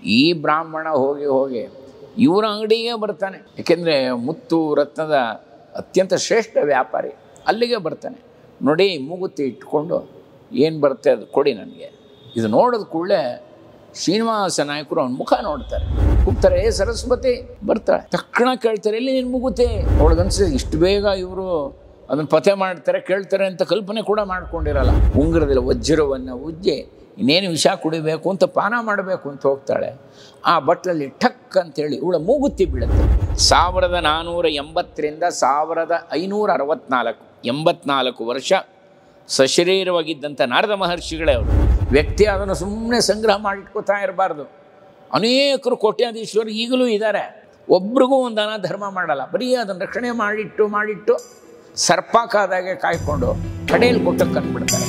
ಈ ಬ್ರಾಹ್ಮಣ ಹೋಗಿ ಹೋಗಿ ಇವರ ಅಂಗಡಿಗೆ ಬರ್ತಾನೆ ಏಕೆಂದರೆ ಮುತ್ತು ರತ್ನದ ಅತ್ಯಂತ ಶ್ರೇಷ್ಠ ವ್ಯಾಪಾರಿ ಅಲ್ಲಿಗೆ ಬರ್ತಾನೆ ನೋಡಿ ಮೂಗುತಿ ಇಟ್ಕೊಂಡು ಏನು ಬರುತ್ತೆ ಅದು ಕೊಡಿ ನನಗೆ ಇದು ನೋಡಿದ ಕೂಡಲೇ ಶ್ರೀನಿವಾಸ ನಾಯಕರು ಅವನ ಮುಖ ನೋಡ್ತಾರೆ ಕೂಗ್ತಾರೆ ಏ ಸರಸ್ವತಿ ಬರ್ತಾಳೆ ತಕ್ಷಣ ಕೇಳ್ತಾರೆ ಎಲ್ಲಿ ನಿನ್ನ ಮುಗುತಿ ಅವಳಿಗನ್ಸಿದೆ ಇಷ್ಟು ಬೇಗ ಇವರು ಅದನ್ನು ಪತೆ ಮಾಡ್ತಾರೆ ಕೇಳ್ತಾರೆ ಅಂತ ಕಲ್ಪನೆ ಕೂಡ ಮಾಡ್ಕೊಂಡಿರಲ್ಲ ಉಂಗುರದಲ್ಲಿ ವಜ್ರವನ್ನು ಉಜ್ಜಿ ಇನ್ನೇನು ವಿಷ ಕುಡಿಬೇಕು ಅಂತ ಪಾನ ಮಾಡಬೇಕು ಅಂತ ಹೋಗ್ತಾಳೆ ಆ ಬಟ್ಲಲ್ಲಿ ಠಕ್ ಅಂತೇಳಿ ಇವಳ ಮೂಗುತ್ತಿ ಬೀಳುತ್ತೆ ಸಾವಿರದ ನಾನ್ನೂರ ಎಂಬತ್ತರಿಂದ ಸಾವಿರದ ಐನೂರ ಅರವತ್ನಾಲ್ಕು ಎಂಬತ್ನಾಲ್ಕು ವರ್ಷ ಸಶರೀರವಾಗಿದ್ದಂಥ ನಾರದ ಮಹರ್ಷಿಗಳೇ ಅವರು ವ್ಯಕ್ತಿ ಅದನ್ನು ಸುಮ್ಮನೆ ಸಂಗ್ರಹ ಮಾಡಿಟ್ಕೋತಾ ಇರಬಾರ್ದು ಅನೇಕರು ಕೋಟ್ಯಾಧೀಶ್ವರು ಈಗಲೂ ಇದ್ದಾರೆ ಒಬ್ರಿಗೂ ಒಂದು ದಾನ ಧರ್ಮ ಮಾಡಲ್ಲ ಬರೀ ಅದನ್ನು ರಕ್ಷಣೆ ಮಾಡಿಟ್ಟು ಮಾಡಿಟ್ಟು ಸರ್ಪ ಕಾದಾಗೆ ಕಾಯ್ಕೊಂಡು ಕಡೆಯಲ್ಲಿ ಕೊಟ್ಟಕ್ಕೆ ಕಂಡುಬಿಡ್ತಾರೆ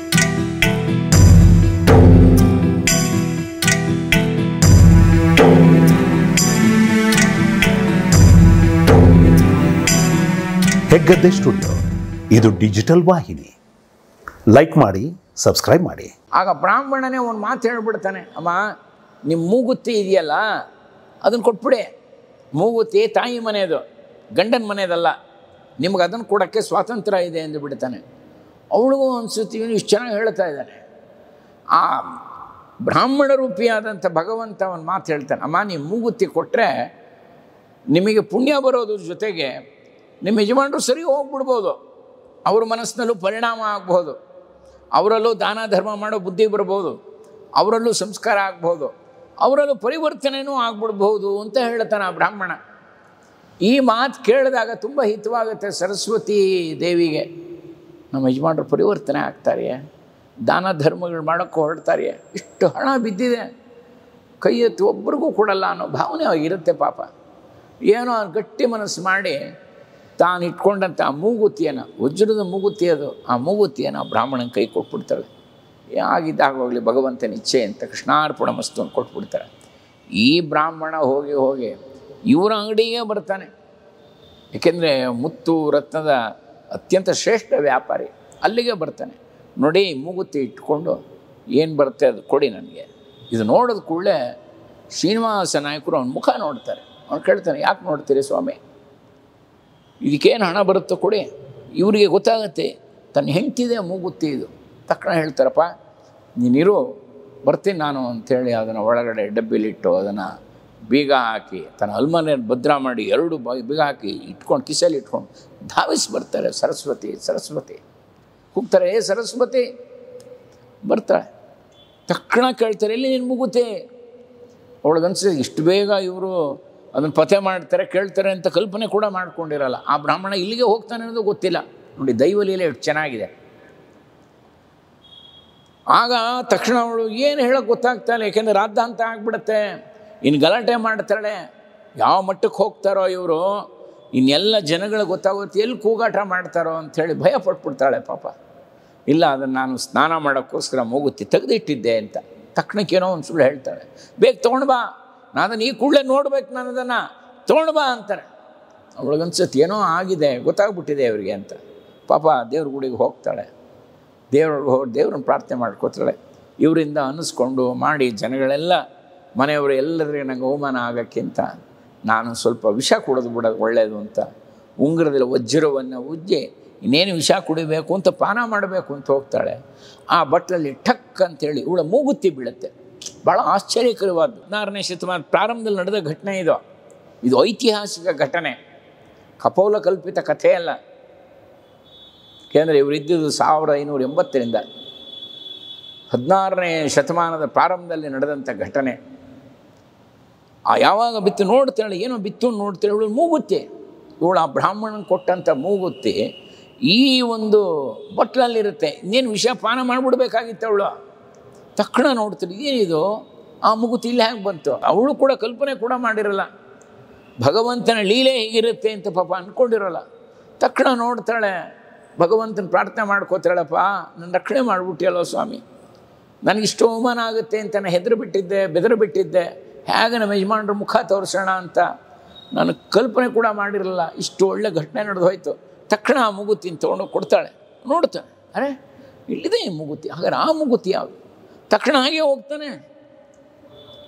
ಹೆಗ್ಗದ್ದೆ ಸ್ಟುಡಿಯೋ ಇದು ಡಿಜಿಟಲ್ ವಾಹಿನಿ ಲೈಕ್ ಮಾಡಿ ಸಬ್ಸ್ಕ್ರೈಬ್ ಮಾಡಿ ಆಗ ಬ್ರಾಹ್ಮಣನೇ ಒಂದು ಮಾತು ಹೇಳ್ಬಿಡ್ತಾನೆ ಅಮ್ಮ ನಿಮ್ಮ ಮೂಗುತ್ತಿ ಇದೆಯಲ್ಲ ಅದನ್ನು ಕೊಟ್ಬಿಡಿ ಮೂಗುತ್ತಿ ತಾಯಿ ಮನೆಯದು ಗಂಡನ ಮನೆಯದಲ್ಲ ನಿಮ್ಗೆ ಅದನ್ನು ಕೊಡೋಕ್ಕೆ ಸ್ವಾತಂತ್ರ್ಯ ಇದೆ ಎಂದು ಬಿಡ್ತಾನೆ ಅವಳಿಗೂ ಅನಿಸುತ್ತೆ ಇವನು ಇಷ್ಟು ಚೆನ್ನಾಗಿ ಹೇಳ್ತಾ ಇದ್ದಾನೆ ಆ ಬ್ರಾಹ್ಮಣ ರೂಪಿಯಾದಂಥ ಭಗವಂತ ಒಂದು ಮಾತು ಹೇಳ್ತಾನೆ ಅಮ್ಮ ನೀವು ಮೂಗುತ್ತಿ ಕೊಟ್ಟರೆ ನಿಮಗೆ ಪುಣ್ಯ ಬರೋದ್ರ ಜೊತೆಗೆ ನಿಮ್ಮ ಯಜಮಾನರು ಸರಿ ಹೋಗ್ಬಿಡ್ಬೋದು ಅವ್ರ ಮನಸ್ಸಿನಲ್ಲೂ ಪರಿಣಾಮ ಆಗ್ಬೋದು ಅವರಲ್ಲೂ ದಾನ ಧರ್ಮ ಮಾಡೋ ಬುದ್ಧಿ ಬರ್ಬೋದು ಅವರಲ್ಲೂ ಸಂಸ್ಕಾರ ಆಗ್ಬೋದು ಅವರಲ್ಲೂ ಪರಿವರ್ತನೆಯೂ ಆಗ್ಬಿಡ್ಬೋದು ಅಂತ ಹೇಳ್ತಾನೆ ಆ ಬ್ರಾಹ್ಮಣ ಈ ಮಾತು ಕೇಳಿದಾಗ ತುಂಬ ಹಿತವಾಗುತ್ತೆ ಸರಸ್ವತಿ ದೇವಿಗೆ ನಮ್ಮ ಯಜಮಾನರು ಪರಿವರ್ತನೆ ಆಗ್ತಾರೆ ದಾನ ಧರ್ಮಗಳು ಮಾಡೋಕ್ಕೆ ಹೊರಡ್ತಾರೆ ಇಷ್ಟು ಹಣ ಬಿದ್ದಿದೆ ಕೈ ಎತ್ತಿ ಒಬ್ರಿಗೂ ಕೊಡಲ್ಲ ಅನ್ನೋ ಭಾವನೆ ಇರುತ್ತೆ ಪಾಪ ಏನೋ ಗಟ್ಟಿ ಮನಸ್ಸು ಮಾಡಿ ತಾನು ಇಟ್ಕೊಂಡಂಥ ಆ ಮೂಗುತಿಯನ್ನು ವಜ್ರದ ಮೂಗುತಿ ಅದು ಆ ಮೂಗುತಿಯನ್ನು ಬ್ರಾಹ್ಮಣನ ಕೈ ಕೊಟ್ಬಿಡ್ತಾಳೆ ಆಗಿದ್ದಾಗೋಗಲಿ ಭಗವಂತನ ಇಚ್ಛೆ ಅಂತ ಕೃಷ್ಣಾರ್ಪಣ ಮಸ್ತು ಅಂತ ಕೊಟ್ಬಿಡ್ತಾರೆ ಈ ಬ್ರಾಹ್ಮಣ ಹೋಗಿ ಹೋಗಿ ಇವರ ಅಂಗಡಿಗೆ ಬರ್ತಾನೆ ಏಕೆಂದರೆ ಮುತ್ತು ರತ್ನದ ಅತ್ಯಂತ ಶ್ರೇಷ್ಠ ವ್ಯಾಪಾರಿ ಅಲ್ಲಿಗೆ ಬರ್ತಾನೆ ನೋಡಿ ಮೂಗುತಿ ಇಟ್ಕೊಂಡು ಏನು ಬರುತ್ತೆ ಅದು ಕೊಡಿ ನನಗೆ ಇದು ನೋಡಿದ ಕೂಡಲೇ ಶ್ರೀನಿವಾಸ ನಾಯಕರು ಅವನ ಮುಖ ನೋಡ್ತಾರೆ ಅವ್ನು ಕೇಳ್ತಾನೆ ಯಾಕೆ ನೋಡ್ತೀರಿ ಸ್ವಾಮಿ ಇದಕ್ಕೇನು ಹಣ ಬರುತ್ತೋ ಕೊಡಿ ಇವರಿಗೆ ಗೊತ್ತಾಗತ್ತೆ ತನ್ನ ಹೆಂಡ್ತಿದೆ ಮೂಗುತ್ತಿ ಇದು ತಕ್ಷಣ ಹೇಳ್ತಾರಪ್ಪ ನೀನಿರು ಬರ್ತೀನಿ ನಾನು ಅಂಥೇಳಿ ಅದನ್ನು ಒಳಗಡೆ ಡಬ್ಬಿಲಿಟ್ಟು ಅದನ್ನು ಬೀಗ ಹಾಕಿ ತನ್ನ ಅಲ್ಮಾರಿಯಲ್ಲಿ ಭದ್ರ ಮಾಡಿ ಎರಡು ಬ- ಬೀಗ ಹಾಕಿ ಇಟ್ಕೊಂಡು ಕಿಸೆಯಲ್ಲಿ ಇಟ್ಕೊಂಡು ಧಾವಿಸಿ ಬರ್ತಾರೆ ಸರಸ್ವತಿ ಸರಸ್ವತಿ ಕೂಗ್ತಾರೆ ಏ ಸರಸ್ವತಿ ಬರ್ತಾಳೆ ತಕ್ಷಣ ಕೇಳ್ತಾರೆ ಎಲ್ಲಿ ನಿನ್ನ ಮುಗುತ್ತೆ ಅವಳಿಗನ್ಸಿದೆ ಇಷ್ಟು ಬೇಗ ಇವರು ಅದನ್ನು ಪತೆ ಮಾಡ್ತಾರೆ ಕೇಳ್ತಾರೆ ಅಂತ ಕಲ್ಪನೆ ಕೂಡ ಮಾಡ್ಕೊಂಡಿರಲ್ಲ ಆ ಬ್ರಾಹ್ಮಣ ಇಲ್ಲಿಗೆ ಹೋಗ್ತಾನೆ ಅನ್ನೋದು ಗೊತ್ತಿಲ್ಲ ನೋಡಿ ದೈವಲೀಲೆ ಎಷ್ಟು ಚೆನ್ನಾಗಿದೆ ಆಗ ತಕ್ಷಣ ಅವಳು ಏನು ಹೇಳೋಕ್ಕೆ ಗೊತ್ತಾಗ್ತಾ ಇಲ್ಲ ಯಾಕೆಂದರೆ ರಾಧ ಅಂತ ಆಗ್ಬಿಡುತ್ತೆ ಇನ್ನು ಗಲಾಟೆ ಮಾಡ್ತಾಳೆ ಯಾವ ಮಟ್ಟಕ್ಕೆ ಹೋಗ್ತಾರೋ ಇವರು ಇನ್ನೆಲ್ಲ ಜನಗಳಿಗೆ ಗೊತ್ತಾಗುತ್ತೆ ಎಲ್ಲಿ ಕೂಗಾಟ ಮಾಡ್ತಾರೋ ಅಂಥೇಳಿ ಭಯ ಪಟ್ಬಿಡ್ತಾಳೆ ಪಾಪ ಇಲ್ಲ ಅದನ್ನು ನಾನು ಸ್ನಾನ ಮಾಡೋಕ್ಕೋಸ್ಕರ ಮೂಗುತ್ತಿ ತೆಗೆದಿಟ್ಟಿದ್ದೆ ಅಂತ ತಕ್ಷಣಕ್ಕೇನೋ ಒಂದು ಸುಳ್ಳು ಹೇಳ್ತಾಳೆ ಬೇಗ ತೊಗೊಂಡು ಬಾ ನಾನು ಅದನ್ನು ಈ ಕೂಡಲೇ ನೋಡ್ಬೇಕು ನಾನು ಅದನ್ನು ತೊಗೊಂಡು ಬಾ ಅಂತಾರೆ ಅವಳಿಗನ್ಸುತ್ತೆ ಏನೋ ಆಗಿದೆ ಗೊತ್ತಾಗ್ಬಿಟ್ಟಿದೆ ಅವರಿಗೆ ಅಂತ ಪಾಪ ದೇವ್ರ ಗುಡಿಗೆ ಹೋಗ್ತಾಳೆ ದೇವ್ರಿಗೆ ಹೋಗಿ ದೇವ್ರನ್ನ ಪ್ರಾರ್ಥನೆ ಮಾಡ್ಕೋತಾಳೆ ಇವರಿಂದ ಅನ್ನಿಸ್ಕೊಂಡು ಮಾಡಿ ಜನಗಳೆಲ್ಲ ಮನೆಯವರು ಎಲ್ಲರಿಗೆ ನಂಗೆ ಅವಮಾನ ಆಗೋಕ್ಕಿಂತ ನಾನು ಸ್ವಲ್ಪ ವಿಷ ಕುಡಿದು ಬಿಡೋದು ಒಳ್ಳೆಯದು ಅಂತ ಉಂಗುರದಲ್ಲಿ ವಜ್ರವನ್ನು ಉಜ್ಜಿ ಇನ್ನೇನು ವಿಷ ಕುಡಿಬೇಕು ಅಂತ ಪಾನ ಮಾಡಬೇಕು ಅಂತ ಹೋಗ್ತಾಳೆ ಆ ಬಟ್ಲಲ್ಲಿ ಠಕ್ ಅಂತೇಳಿ ಇವಳ ಮೂಗುತ್ತಿ ಬೀಳುತ್ತೆ ಭಾಳ ಆಶ್ಚರ್ಯಕರವಾದ್ದು ಹದಿನಾರನೇ ಶತಮಾನ ಪ್ರಾರಂಭದಲ್ಲಿ ನಡೆದ ಘಟನೆ ಇದು ಇದು ಐತಿಹಾಸಿಕ ಘಟನೆ ಕಪೋಲ ಕಲ್ಪಿತ ಕಥೆ ಅಲ್ಲ ಏಕೆಂದರೆ ಇವರಿದ್ದುದು ಸಾವಿರದ ಐನೂರ ಎಂಬತ್ತರಿಂದ ಹದಿನಾರನೇ ಶತಮಾನದ ಪ್ರಾರಂಭದಲ್ಲಿ ನಡೆದಂಥ ಘಟನೆ ಆ ಯಾವಾಗ ಬಿತ್ತು ನೋಡ್ತಾಳೆ ಏನೋ ಬಿತ್ತು ನೋಡ್ತಾಳೆ ಇವಳು ಮೂಗುತ್ತಿ ಇವಳು ಆ ಬ್ರಾಹ್ಮಣನ ಕೊಟ್ಟಂಥ ಮೂಗುತ್ತಿ ಈ ಒಂದು ಬಟ್ಲಲ್ಲಿರುತ್ತೆ ಇನ್ನೇನು ವಿಷ ಪಾನ ಮಾಡಿಬಿಡ್ಬೇಕಾಗಿತ್ತು ಅವಳು ತಕ್ಷಣ ನೋಡ್ತಾಳೆ ಏನಿದು ಆ ಮೂಗುತಿ ಇಲ್ಲಿ ಹೇಗೆ ಬಂತು ಅವಳು ಕೂಡ ಕಲ್ಪನೆ ಕೂಡ ಮಾಡಿರಲ್ಲ ಭಗವಂತನ ಲೀಲೆ ಹೇಗಿರುತ್ತೆ ಅಂತ ಪಾಪ ಅಂದ್ಕೊಂಡಿರಲ್ಲ ತಕ್ಷಣ ನೋಡ್ತಾಳೆ ಭಗವಂತನ ಪ್ರಾರ್ಥನೆ ಮಾಡ್ಕೋತಾಳಪ್ಪ ನನ್ನ ರಕ್ಷಣೆ ಮಾಡಿಬಿಟ್ಟಿಯಲ್ಲೋ ಸ್ವಾಮಿ ನನಗಿಷ್ಟು ಅವಮಾನ ಆಗುತ್ತೆ ಅಂತ ನಾನು ಹೆದರು ಬಿಟ್ಟಿದ್ದೆ ಬೆದರು ಬಿಟ್ಟಿದ್ದೆ ಹೇಗೆ ನಮ್ಮ ಯಜಮಾನರ ಮುಖ ತೋರಿಸೋಣ ಅಂತ ನಾನು ಕಲ್ಪನೆ ಕೂಡ ಮಾಡಿರಲಿಲ್ಲ ಇಷ್ಟು ಒಳ್ಳೆ ಘಟನೆ ನಡೆದು ಹೋಯ್ತು ತಕ್ಷಣ ಆ ಮೂಗುತಿನ ತೊಗೊಂಡು ಕೊಡ್ತಾಳೆ ನೋಡ್ತಾಳೆ ಅರೆ ಇಲ್ಲಿದೆ ಈ ಮೂಗುತಿ ಹಾಗಾದ್ರೆ ಆ ಮೂಗುತಿ ಯಾವುದು ತಕ್ಷಣ ಹಾಗೆ ಹೋಗ್ತಾನೆ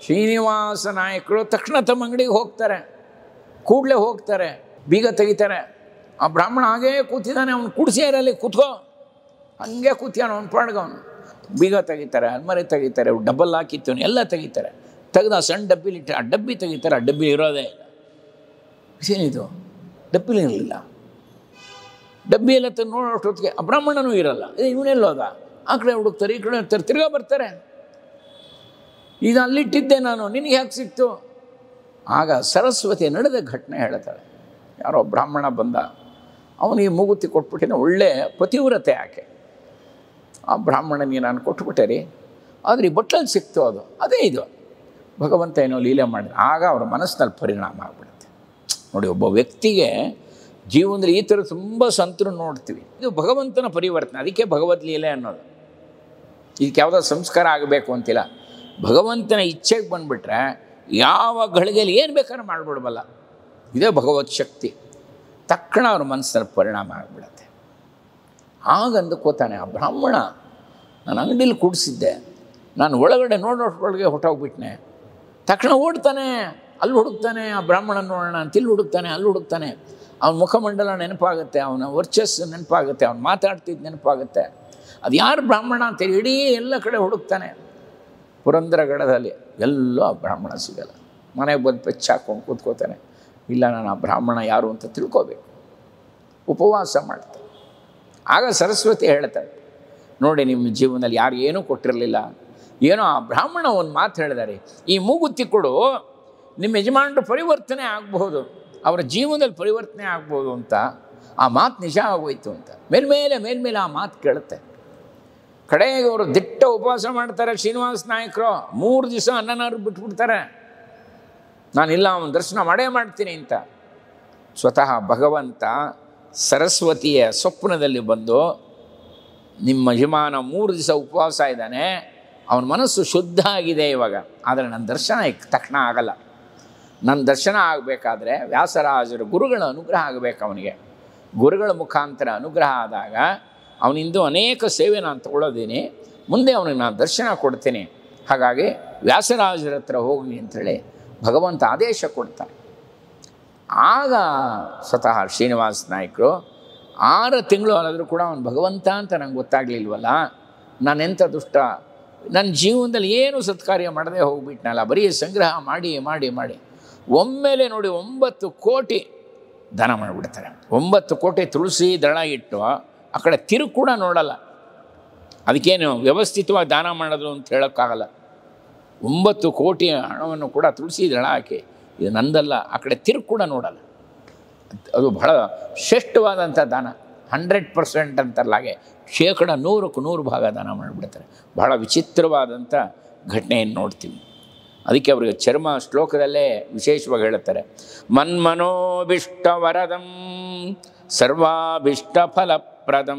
ಶ್ರೀನಿವಾಸ ನಾಯಕರು ತಕ್ಷಣ ತಮ್ಮ ಅಂಗಡಿಗೆ ಹೋಗ್ತಾರೆ ಕೂಡಲೇ ಹೋಗ್ತಾರೆ ಬೀಗ ತೆಗಿತಾರೆ ಆ ಬ್ರಾಹ್ಮಣ ಹಾಗೇ ಕೂತಿದ್ದಾನೆ ಅವ್ನು ಕುಡಿಸಿ ಇರಲಿ ಕೂತ್ಕೋ ಹಂಗೆ ಕೂತ್ಯಾನ ಅವ್ನು ಪಾಡ್ಗ ಅವನು ಬೀಗ ತೆಗಿತಾರೆ ಅಲ್ಮರಿ ತೆಗಿತಾರೆ ಡಬ್ಬಲ್ ಹಾಕಿತ್ತು ಎಲ್ಲ ತೆಗಿತಾರೆ ತೆಗೆದು ಆ ಸಣ್ಣ ಡಬ್ಬಿಲಿ ಇಟ್ಟು ಆ ಡಬ್ಬಿ ತೆಗಿತಾರೆ ಆ ಡಬ್ಬಿ ಇರೋದೇ ಇಲ್ಲ ಏನಿದು ಡಬ್ಬಿಲಿ ಇರಲಿಲ್ಲ ಡಬ್ಬಿ ಎಲ್ಲ ತಂದು ನೋಡೋಷ್ಟೊತ್ತಿಗೆ ಆ ಬ್ರಾಹ್ಮಣನೂ ಇರಲ್ಲ ಏ ಇವನೆಲ್ಲೋದ ಆ ಕಡೆ ಹುಡುಕ್ತಾರೆ ಈ ಕಡೆ ಹೋಗ್ತಾರೆ ತಿರ್ಗಾ ಬರ್ತಾರೆ ಇದು ಅಲ್ಲಿಟ್ಟಿದ್ದೆ ನಾನು ನಿನಗೆ ಯಾಕೆ ಸಿಕ್ತು ಆಗ ಸರಸ್ವತಿ ನಡೆದ ಘಟನೆ ಹೇಳ್ತಾಳೆ ಯಾರೋ ಬ್ರಾಹ್ಮಣ ಬಂದ ಅವನಿಗೆ ಮೂಗುತಿ ಕೊಟ್ಬಿಟ್ಟಿನ ಒಳ್ಳೆ ಪತಿವ್ರತೆ ಆಕೆ ಆ ಬ್ರಾಹ್ಮಣನಿಗೆ ನಾನು ಕೊಟ್ಬಿಟ್ಟೆ ರೀ ಆದರೆ ಈ ಬಟ್ಲಲ್ಲಿ ಸಿಕ್ತು ಅದು ಅದೇ ಇದು ಭಗವಂತ ಏನೋ ಲೀಲೆ ಮಾಡಿದ ಆಗ ಅವರ ಮನಸ್ಸಿನಲ್ಲಿ ಪರಿಣಾಮ ಆಗ್ಬಿಡುತ್ತೆ ನೋಡಿ ಒಬ್ಬ ವ್ಯಕ್ತಿಗೆ ಜೀವನದಲ್ಲಿ ಈ ಥರ ತುಂಬ ಸಂತರು ನೋಡ್ತೀವಿ ಇದು ಭಗವಂತನ ಪರಿವರ್ತನೆ ಅದಕ್ಕೆ ಭಗವದ್ ಲೀಲೆ ಅನ್ನೋದು ಇದಕ್ಕೆ ಯಾವುದೋ ಸಂಸ್ಕಾರ ಆಗಬೇಕು ಅಂತಿಲ್ಲ ಭಗವಂತನ ಇಚ್ಛೆಗೆ ಬಂದುಬಿಟ್ರೆ ಯಾವ ಗಳಿಗೆಯಲ್ಲಿ ಏನು ಬೇಕಾದ್ರೂ ಮಾಡಿಬಿಡ್ಬಲ್ಲ ಇದೇ ಭಗವತ್ ಶಕ್ತಿ ತಕ್ಷಣ ಅವ್ರ ಮನಸ್ಸಿನಲ್ಲಿ ಪರಿಣಾಮ ಆಗಿಬಿಡತ್ತೆ ಆಗ ಅಂದುಕೋತಾನೆ ಆ ಬ್ರಾಹ್ಮಣ ನಾನು ಅಂಗಡಿಲಿ ಕುಡಿಸಿದ್ದೆ ನಾನು ಒಳಗಡೆ ನೋಡೋಷ್ಟ್ರೊಳಗೆ ಹೊಟ್ಟೋಗ್ಬಿಟ್ನೆ ತಕ್ಷಣ ಓಡ್ತಾನೆ ಅಲ್ಲಿ ಹುಡುಕ್ತಾನೆ ಆ ಬ್ರಾಹ್ಮಣ ನೋಡೋಣ ಅಂತ ಇಲ್ಲಿ ಹುಡುಕ್ತಾನೆ ಅಲ್ಲಿ ಹುಡುಕ್ತಾನೆ ಅವನ ಮುಖಮಂಡಲ ನೆನಪಾಗುತ್ತೆ ಅವನ ವರ್ಚಸ್ಸು ನೆನಪಾಗುತ್ತೆ ಅವ್ನು ಮಾತಾಡ್ತಿದ್ದು ನೆನಪಾಗುತ್ತೆ ಅದು ಯಾರು ಬ್ರಾಹ್ಮಣ ಅಂತೇಳಿ ಇಡೀ ಎಲ್ಲ ಕಡೆ ಹುಡುಕ್ತಾನೆ ಪುರಂದರಗಡದಲ್ಲಿ ಎಲ್ಲೋ ಆ ಬ್ರಾಹ್ಮಣ ಸಿಗಲ್ಲ ಮನೆಗೆ ಬಂದು ಪೆಚ್ಚ ಹಾಕೊಂಡು ಕೂತ್ಕೋತಾನೆ ಇಲ್ಲ ನಾನು ಆ ಬ್ರಾಹ್ಮಣ ಯಾರು ಅಂತ ತಿಳ್ಕೋಬೇಕು ಉಪವಾಸ ಮಾಡ್ತಾನೆ ಆಗ ಸರಸ್ವತಿ ಹೇಳ್ತಾಳೆ ನೋಡಿ ನಿಮ್ಮ ಜೀವನದಲ್ಲಿ ಯಾರು ಏನೂ ಕೊಟ್ಟಿರಲಿಲ್ಲ ಏನೋ ಆ ಬ್ರಾಹ್ಮಣ ಒಂದು ಮಾತು ಹೇಳಿದಾರೆ ಈ ಮೂಗುತ್ತಿ ಕೊಡು ನಿಮ್ಮ ಯಜಮಾನರು ಪರಿವರ್ತನೆ ಆಗಬಹುದು ಅವರ ಜೀವನದಲ್ಲಿ ಪರಿವರ್ತನೆ ಆಗ್ಬೋದು ಅಂತ ಆ ಮಾತು ನಿಜ ಆಗೋಯ್ತು ಅಂತ ಮೇಲ್ಮೇಲೆ ಮೇಲ್ಮೇಲೆ ಆ ಮಾತು ಕೇಳುತ್ತೆ ಕಡೆಗೆ ಅವರು ದಿಟ್ಟ ಉಪವಾಸ ಮಾಡ್ತಾರೆ ಶ್ರೀನಿವಾಸ ನಾಯಕರು ಮೂರು ದಿವಸ ಅನ್ನನಾರು ಬಿಟ್ಬಿಡ್ತಾರೆ ನಾನಿಲ್ಲ ಅವನ ದರ್ಶನ ಮಾಡೇ ಮಾಡ್ತೀನಿ ಅಂತ ಸ್ವತಃ ಭಗವಂತ ಸರಸ್ವತಿಯ ಸ್ವಪ್ನದಲ್ಲಿ ಬಂದು ನಿಮ್ಮ ಯಜಮಾನ ಮೂರು ದಿವಸ ಉಪವಾಸ ಇದ್ದಾನೆ ಅವನ ಮನಸ್ಸು ಶುದ್ಧ ಆಗಿದೆ ಇವಾಗ ಆದರೆ ನನ್ನ ದರ್ಶನ ಇಕ್- ತಕ್ಷಣ ಆಗಲ್ಲ ನನ್ನ ದರ್ಶನ ಆಗಬೇಕಾದ್ರೆ ವ್ಯಾಸರಾಜರು ಗುರುಗಳ ಅನುಗ್ರಹ ಆಗಬೇಕು ಅವನಿಗೆ ಗುರುಗಳ ಮುಖಾಂತರ ಅನುಗ್ರಹ ಆದಾಗ ಅವನಿಂದು ಅನೇಕ ಸೇವೆ ನಾನು ತಗೊಳ್ಳೋದೀನಿ ಮುಂದೆ ಅವನಿಗೆ ನಾನು ದರ್ಶನ ಕೊಡ್ತೀನಿ ಹಾಗಾಗಿ ವ್ಯಾಸರಾಜರ ಹತ್ರ ಹೋಗಿ ಅಂಥೇಳಿ ಭಗವಂತ ಆದೇಶ ಕೊಡ್ತಾನೆ ಆಗ ಸ್ವತಃ ಶ್ರೀನಿವಾಸ ನಾಯಕರು ಆರು ತಿಂಗಳು ಆದರೂ ಕೂಡ ಅವನು ಭಗವಂತ ಅಂತ ನಂಗೆ ಗೊತ್ತಾಗಲಿಲ್ವಲ್ಲ ನಾನೆಂಥ ದುಷ್ಟ ನನ್ನ ಜೀವನದಲ್ಲಿ ಏನು ಸತ್ಕಾರ್ಯ ಮಾಡದೆ ಹೋಗ್ಬಿಟ್ನಲ್ಲ ಬರೀ ಸಂಗ್ರಹ ಮಾಡಿ ಮಾಡಿ ಮಾಡಿ ಒಮ್ಮೆಲೆ ನೋಡಿ ಒಂಬತ್ತು ಕೋಟಿ ದಾನ ಮಾಡಿಬಿಡ್ತಾರೆ ಒಂಬತ್ತು ಕೋಟಿ ತುಳಸಿ ದಳ ಇಟ್ಟು ಆ ಕಡೆ ತಿರು ಕೂಡ ನೋಡಲ್ಲ ಅದಕ್ಕೇನು ವ್ಯವಸ್ಥಿತವಾಗಿ ದಾನ ಮಾಡೋದು ಅಂತ ಹೇಳೋಕ್ಕಾಗಲ್ಲ ಒಂಬತ್ತು ಕೋಟಿ ಹಣವನ್ನು ಕೂಡ ತುಳಸಿ ದಳ ಹಾಕಿ ಇದು ನಂದಲ್ಲ ಆ ಕಡೆ ತಿರುಗಿ ಕೂಡ ನೋಡಲ್ಲ ಅದು ಬಹಳ ಶ್ರೇಷ್ಠವಾದಂಥ ದಾನ ಹಂಡ್ರೆಡ್ ಪರ್ಸೆಂಟ್ ಅಂತಾರಲ್ಲ ಹಾಗೆ ಶೇಕಡ ನೂರಕ್ಕೆ ನೂರು ಭಾಗ ದಾನ ಮಾಡಿಬಿಡ್ತಾರೆ ಬಹಳ ವಿಚಿತ್ರವಾದಂಥ ಘಟನೆಯನ್ನು ನೋಡ್ತೀವಿ ಅದಕ್ಕೆ ಅವರಿಗೆ ಚರ್ಮ ಶ್ಲೋಕದಲ್ಲೇ ವಿಶೇಷವಾಗಿ ಹೇಳುತ್ತಾರೆ ಮನ್ಮನೋಭಿಷ್ಟ ವರದಂ ಸರ್ವಾಭಿಷ್ಟ ಫಲಪ್ರದಂ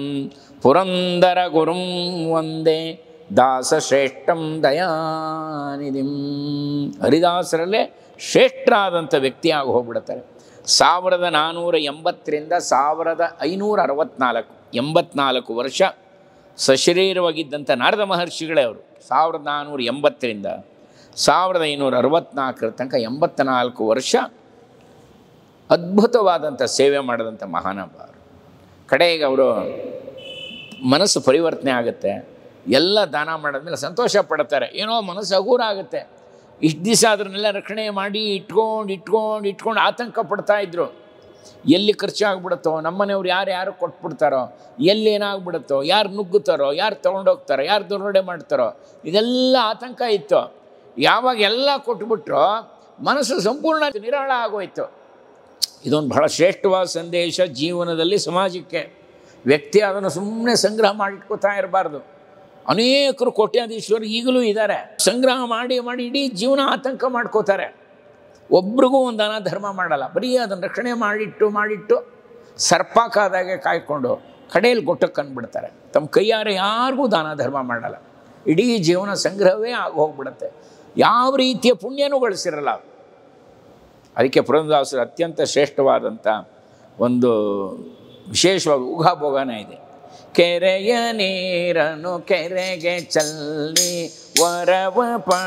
ಪುರಂದರ ಗುರುಂ ಒಂದೇ ದಾಸಶ್ರೇಷ್ಠಂ ದಯಾನಿಧಿಂ ಹರಿದಾಸರಲ್ಲೇ ಶ್ರೇಷ್ಠರಾದಂಥ ವ್ಯಕ್ತಿಯಾಗಿ ಹೋಗ್ಬಿಡ್ತಾರೆ ಸಾವಿರದ ನಾನ್ನೂರ ಎಂಬತ್ತರಿಂದ ಸಾವಿರದ ಐನೂರ ಅರವತ್ನಾಲ್ಕು ಎಂಬತ್ನಾಲ್ಕು ವರ್ಷ ಸಶರೀರವಾಗಿದ್ದಂಥ ನಾರದ ಮಹರ್ಷಿಗಳೇ ಅವರು ಸಾವಿರದ ನಾನ್ನೂರ ಎಂಬತ್ತರಿಂದ ಸಾವಿರದ ಐನೂರ ಅರವತ್ನಾಲ್ಕರ ತನಕ ಎಂಬತ್ತ ನಾಲ್ಕು ವರ್ಷ ಅದ್ಭುತವಾದಂಥ ಸೇವೆ ಮಾಡಿದಂಥ ಮಹಾನುಭಾವರು ಕಡೆಗೆ ಅವರು ಮನಸ್ಸು ಪರಿವರ್ತನೆ ಆಗುತ್ತೆ ಎಲ್ಲ ದಾನ ಮಾಡಿದ್ಮೇಲೆ ಸಂತೋಷ ಪಡ್ತಾರೆ ಏನೋ ಮನಸ್ಸು ಹಗೂರ ಆಗುತ್ತೆ ಇಷ್ಟು ದಿವಸ ಅದನ್ನೆಲ್ಲ ರಕ್ಷಣೆ ಮಾಡಿ ಇಟ್ಕೊಂಡು ಇಟ್ಕೊಂಡು ಇಟ್ಕೊಂಡು ಆತಂಕ ಪಡ್ತಾ ಇದ್ರು ಎಲ್ಲಿ ಖರ್ಚಾಗ್ಬಿಡುತ್ತೋ ನಮ್ಮನೆಯವ್ರು ಯಾರು ಯಾರು ಕೊಟ್ಬಿಡ್ತಾರೋ ಎಲ್ಲಿ ಏನಾಗ್ಬಿಡುತ್ತೋ ಯಾರು ನುಗ್ಗುತ್ತಾರೋ ಯಾರು ತೊಗೊಂಡೋಗ್ತಾರೋ ಯಾರು ದುರ್ನಡೆ ಮಾಡ್ತಾರೋ ಇದೆಲ್ಲ ಆತಂಕ ಇತ್ತು ಯಾವಾಗ ಎಲ್ಲ ಕೊಟ್ಬಿಟ್ರೋ ಮನಸ್ಸು ಸಂಪೂರ್ಣ ನಿರಾಳ ಆಗೋಯ್ತು ಇದೊಂದು ಬಹಳ ಶ್ರೇಷ್ಠವಾದ ಸಂದೇಶ ಜೀವನದಲ್ಲಿ ಸಮಾಜಕ್ಕೆ ವ್ಯಕ್ತಿ ಅದನ್ನು ಸುಮ್ಮನೆ ಸಂಗ್ರಹ ಮಾಡಿಟ್ಕೋತಾ ಇರಬಾರ್ದು ಅನೇಕರು ಕೋಟ್ಯಾಧೀಶ್ವರು ಈಗಲೂ ಇದ್ದಾರೆ ಸಂಗ್ರಹ ಮಾಡಿ ಮಾಡಿ ಇಡೀ ಜೀವನ ಆತಂಕ ಮಾಡ್ಕೋತಾರೆ ಒಬ್ರಿಗೂ ಒಂದು ದಾನ ಧರ್ಮ ಮಾಡಲ್ಲ ಬರೀ ಅದನ್ನು ರಕ್ಷಣೆ ಮಾಡಿಟ್ಟು ಮಾಡಿಟ್ಟು ಸರ್ಪಾಕಾದಾಗೆ ಕಾಯ್ಕೊಂಡು ಕಡೆಯಲ್ಲಿ ಗೊಟ್ಟಕ್ಕೆ ಅಂದ್ಬಿಡ್ತಾರೆ ತಮ್ಮ ಕೈಯಾರೆ ಯಾರಿಗೂ ದಾನ ಧರ್ಮ ಮಾಡಲ್ಲ ಇಡೀ ಜೀವನ ಸಂಗ್ರಹವೇ ಆಗಿ ಹೋಗ್ಬಿಡುತ್ತೆ ಯಾವ ರೀತಿಯ ಪುಣ್ಯನೂ ಗಳಿಸಿರಲ್ಲ ಅವ್ರು. ಅದಕ್ಕೆ ಪುರಂದದಾಸರು ಅತ್ಯಂತ ಶ್ರೇಷ್ಠವಾದಂಥ ಒಂದು ವಿಶೇಷವಾದ ಊಹಾಭೋಗನೇ ಇದೆ ಕೆರೆಯ ನೀರನ್ನು ಕೆರೆಗೆ ಚಲ್ಲಿ ವರವ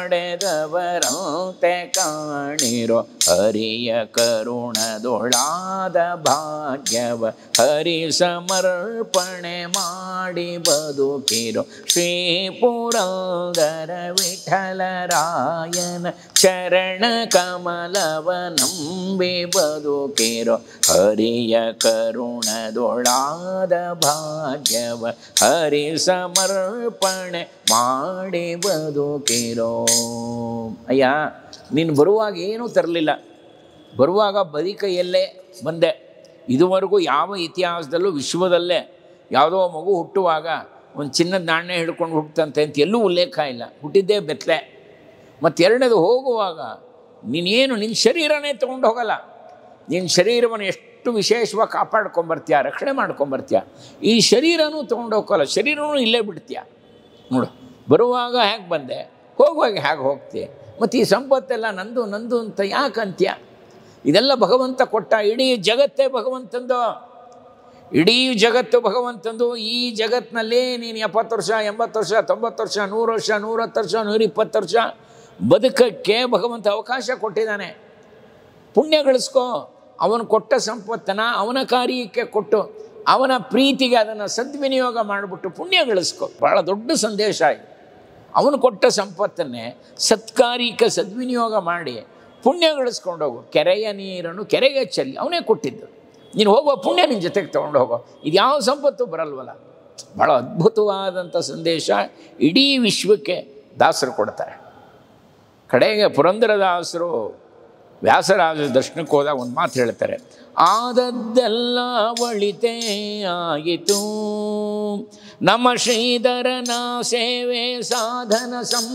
ಪಡೆದವರಂತೆ ಕಾಣಿರೋ ಹರಿಯ ಕರುಣದೊಳಾದ ಭಾಗ್ಯವ ಹರಿ ಸಮರ್ಪಣೆ ಮಾಡಿ ಬದುಕಿರೋ ಶ್ರೀ ಪುರಂದರ ವಿಠಲರಾಯನ ಚರಣ ಕಮಲವ ನಂಬಿ ಬದುಕಿರೋ ಹರಿಯ ಕರುಣದೊಳಾದ ಭಾಗ್ಯವ ಹರಿ ಸಮರ್ಪಣೆ ಮಾಡಿ ಬದುಕಿರೋ ಅಯ್ಯ ನೀನು ಬರುವಾಗ ಏನೂ ತರಲಿಲ್ಲ ಬರುವಾಗ ಬದಿ ಕೈಯಲ್ಲೇ ಬಂದೆ ಇದುವರೆಗೂ ಯಾವ ಇತಿಹಾಸದಲ್ಲೂ ವಿಶ್ವದಲ್ಲೇ ಯಾವುದೋ ಮಗು ಹುಟ್ಟುವಾಗ ಒಂದು ಚಿನ್ನದ ನಾಣ್ಯ ಹಿಡ್ಕೊಂಡು ಹುಟ್ಟಂತೆ ಅಂತ ಎಲ್ಲೂ ಉಲ್ಲೇಖ ಇಲ್ಲ ಹುಟ್ಟಿದ್ದೇ ಬೆತ್ತಲೆ ಮತ್ತು ಎರಡನೇದು ಹೋಗುವಾಗ ನೀನೇನು ನಿನ್ನ ಶರೀರನೇ ತೊಗೊಂಡು ಹೋಗಲ್ಲ ನಿನ್ನ ಶರೀರವನ್ನು ಎಷ್ಟು ವಿಶೇಷವಾಗಿ ಕಾಪಾಡ್ಕೊಂಬರ್ತೀಯ ರಕ್ಷಣೆ ಮಾಡ್ಕೊಂಬರ್ತೀಯ ಈ ಶರೀರನೂ ತೊಗೊಂಡು ಹೋಗಲ್ಲ ಶರೀರನೂ ಇಲ್ಲೇ ಬಿಡ್ತೀಯ ನೋಡು ಬರುವಾಗ ಹೇಗೆ ಬಂದೆ ಹೋಗುವಾಗ ಹೇಗೆ ಹೋಗ್ತೀಯ ಮತ್ತು ಈ ಸಂಪತ್ತೆಲ್ಲ ನಂದು ನಂದು ಅಂತ ಯಾಕೆ ಅಂತ್ಯ ಇದೆಲ್ಲ ಭಗವಂತ ಕೊಟ್ಟ ಇಡೀ ಜಗತ್ತೇ ಭಗವಂತಂದು ಇಡೀ ಜಗತ್ತು ಭಗವಂತಂದು ಈ ಜಗತ್ತಿನಲ್ಲಿ ನೀನು ಎಪ್ಪತ್ತು ವರ್ಷ ಎಂಬತ್ತು ವರ್ಷ ತೊಂಬತ್ತು ವರ್ಷ ನೂರು ವರ್ಷ ನೂರತ್ತು ವರ್ಷ ನೂರಿಪ್ಪತ್ತು ವರ್ಷ ಬದುಕಕ್ಕೆ ಭಗವಂತ ಅವಕಾಶ ಕೊಟ್ಟಿದ್ದಾನೆ ಪುಣ್ಯ ಗಳಿಸ್ಕೋ ಅವನು ಕೊಟ್ಟ ಸಂಪತ್ತನ್ನು ಅವನ ಕಾರ್ಯಕ್ಕೆ ಕೊಟ್ಟು ಅವನ ಪ್ರೀತಿಗೆ ಅದನ್ನು ಸದ್ವಿನಿಯೋಗ ಮಾಡಿಬಿಟ್ಟು ಪುಣ್ಯ ಗಳಿಸ್ಕೋ ಭಾಳ ದೊಡ್ಡ ಸಂದೇಶ ಇದು ಅವನು ಕೊಟ್ಟ ಸಂಪತ್ತನ್ನೇ ಸತ್ಕಾರ್ಯಕ್ಕೆ ಸದ್ವಿನಿಯೋಗ ಮಾಡಿ ಪುಣ್ಯ ಗಳಿಸ್ಕೊಂಡು ಹೋಗು ಕೆರೆಯ ನೀರನ್ನು ಕೆರೆಗೆ ಚೆಲ್ಲಿ ಅವನೇ ಕೊಟ್ಟಿದ್ದು ನೀನು ಹೋಗುವ ಪುಣ್ಯ ನಿನ್ನ ಜೊತೆಗೆ ತೊಗೊಂಡು ಹೋಗೋ ಇದು ಯಾವ ಸಂಪತ್ತು ಬರಲ್ವಲ್ಲ ಭಾಳ ಅದ್ಭುತವಾದಂಥ ಸಂದೇಶ ಇಡೀ ವಿಶ್ವಕ್ಕೆ ದಾಸರು ಕೊಡ್ತಾರೆ ಕಡೆಗೆ ಪುರಂದರದಾಸರು ವ್ಯಾಸರಾಜ ದರ್ಶನಕ್ಕೆ ಹೋದಾಗ ಒಂದು ಮಾತು ಹೇಳ್ತಾರೆ ಆದದ್ದೆಲ್ಲ ಒಳಿತೇ ಆಯಿತು ನಮ್ಮ ಶ್ರೀಧರನ ಸೇವೆ ಸಾಧನ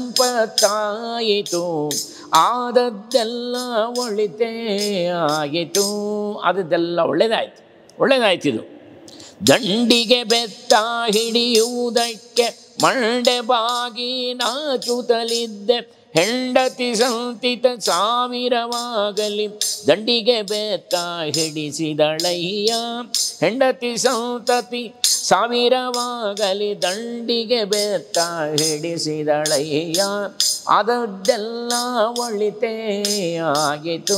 ಸಂಪತ್ತಾಯಿತು ಆದದ್ದೆಲ್ಲ ಒಳಿತೇ ಆಯಿತು ಆದದ್ದೆಲ್ಲ ಒಳ್ಳೆಯದಾಯ್ತು ಒಳ್ಳೆಯದಾಯ್ತು ಇದು ದಂಡಿಗೆ ಬೆತ್ತ ಹಿಡಿಯುವುದಕ್ಕೆ ಮಂಡೆ ಬಾಗಿ ನಾಚುತ್ತಲಿದ್ದೆ ಹೆಂಡತಿ ಸಂತಿತ ಸಾವಿರವಾಗಲಿ ದಂಡಿಗೆ ಬೆತ್ತ ಹಿಡಿಸಿದಳಯ್ಯ ಹೆಂಡತಿ ಸಂತತಿ ಸಾವಿರವಾಗಲಿ ದಂಡಿಗೆ ಬೆತ್ತ ಹಿಡಿಸಿದಳಯ್ಯ ಅದದ್ದೆಲ್ಲ ಒಳಿತೇ ಆಗಿತು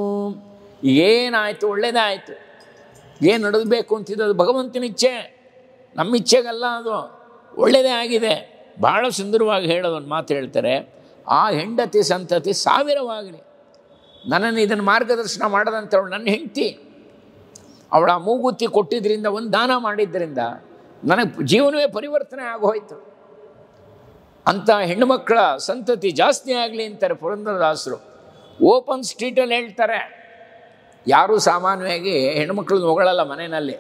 ಏನಾಯಿತು ಒಳ್ಳೆಯದಾಯಿತು ಏನು ನಡೆದಬೇಕು ಅಂತಿದ್ದು ಅದು ಭಗವಂತನ ಇಚ್ಛೆ ನಮ್ಮ ಇಚ್ಛೆಗಲ್ಲ ಅದು ಒಳ್ಳೆಯದೇ ಆಗಿದೆ ಭಾಳ ಸುಂದರವಾಗಿ ಹೇಳೋದು ಒಂದು ಮಾತು ಹೇಳ್ತಾರೆ ಆ ಹೆಂಡತಿ ಸಂತತಿ ಸಾವಿರವಾಗಲಿ ನನ್ನನ್ನು ಇದನ್ನು ಮಾರ್ಗದರ್ಶನ ಮಾಡದಂಥವಳು ನನ್ನ ಹೆಂಡತಿ ಅವಳ ಮೂಗುತ್ತಿ ಕೊಟ್ಟಿದ್ದರಿಂದ ಒಂದು ದಾನ ಮಾಡಿದ್ದರಿಂದ ನನಗೆ ಜೀವನವೇ ಪರಿವರ್ತನೆ ಆಗೋಯ್ತು ಅಂಥ ಹೆಣ್ಣುಮಕ್ಕಳ ಸಂತತಿ ಜಾಸ್ತಿ ಆಗಲಿ ಅಂತಾರೆ ಪುರಂದರದಾಸರು ಓಪನ್ ಸ್ಟ್ರೀಟಲ್ಲಿ ಹೇಳ್ತಾರೆ ಯಾರೂ ಸಾಮಾನ್ಯವಾಗಿ ಹೆಣ್ಮಕ್ಳನ್ನ ಹೊಗಳಲ್ಲ ಮನೆಯಲ್ಲಿ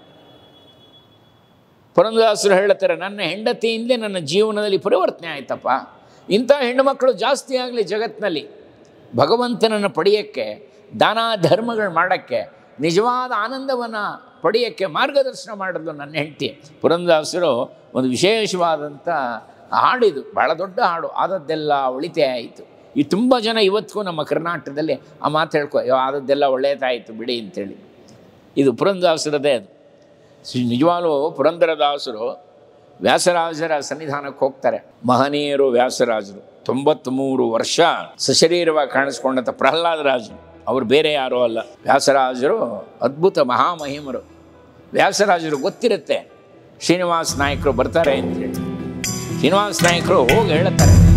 ಪುರಂದರದಾಸರು ಹೇಳ್ತಾರೆ ನನ್ನ ಹೆಂಡತಿಯಿಂದಲೇ ನನ್ನ ಜೀವನದಲ್ಲಿ ಪರಿವರ್ತನೆ ಆಯ್ತಪ್ಪ ಇಂಥ ಹೆಣ್ಣುಮಕ್ಕಳು ಜಾಸ್ತಿ ಆಗಲಿ ಜಗತ್ತಿನಲ್ಲಿ ಭಗವಂತನನ್ನು ಪಡೆಯೋಕ್ಕೆ ದಾನ ಧರ್ಮಗಳು ಮಾಡೋಕ್ಕೆ ನಿಜವಾದ ಆನಂದವನ್ನು ಪಡೆಯೋಕ್ಕೆ ಮಾರ್ಗದರ್ಶನ ಮಾಡಿದ್ಲು ನನ್ನ ಹೆಂಡತಿ ಪುರಂದರದಾಸರು ಒಂದು ವಿಶೇಷವಾದಂಥ ಹಾಡಿದು ಭಾಳ ದೊಡ್ಡ ಹಾಡು ಆದದ್ದೆಲ್ಲ ಒಳಿತೇ ಆಯಿತು ಈ ತುಂಬ ಜನ ಇವತ್ತಿಗೂ ನಮ್ಮ ಕರ್ನಾಟಕದಲ್ಲಿ ಆ ಮಾತು ಹೇಳ್ಕೊ "ಅಯ್ಯೋ, ಆದದ್ದೆಲ್ಲ ಒಳ್ಳೆಯದಾಯಿತು ಬಿಡಿ ಅಂತೇಳಿ ಇದು ಪುರಂದರದಾಸರದೇ ಅದು ಸಿ- ನಿಜವಾಗ್ಲೂ ಪುರಂದರದಾಸರು ವ್ಯಾಸರಾಜರ ಸನ್ನಿಧಾನಕ್ಕೆ ಹೋಗ್ತಾರೆ ಮಹನೀಯರು ವ್ಯಾಸರಾಜರು ತೊಂಬತ್ತ್ಮೂರು ವರ್ಷ ಸಶರೀರವಾಗಿ ಕಾಣಿಸ್ಕೊಂಡಂಥ ಪ್ರಹ್ಲಾದರಾಜರು ಅವರು ಬೇರೆ ಯಾರೂ ಅಲ್ಲ ವ್ಯಾಸರಾಜರು ಅದ್ಭುತ ಮಹಾಮಹಿಮರು ವ್ಯಾಸರಾಜರು ಗೊತ್ತಿರುತ್ತೆ ಶ್ರೀನಿವಾಸ ನಾಯಕರು ಬರ್ತಾರೆ ಅಂತೇಳಿ ಶ್ರೀನಿವಾಸ ನಾಯಕರು ಹೋಗಿ ಹೇಳ್ತಾರೆ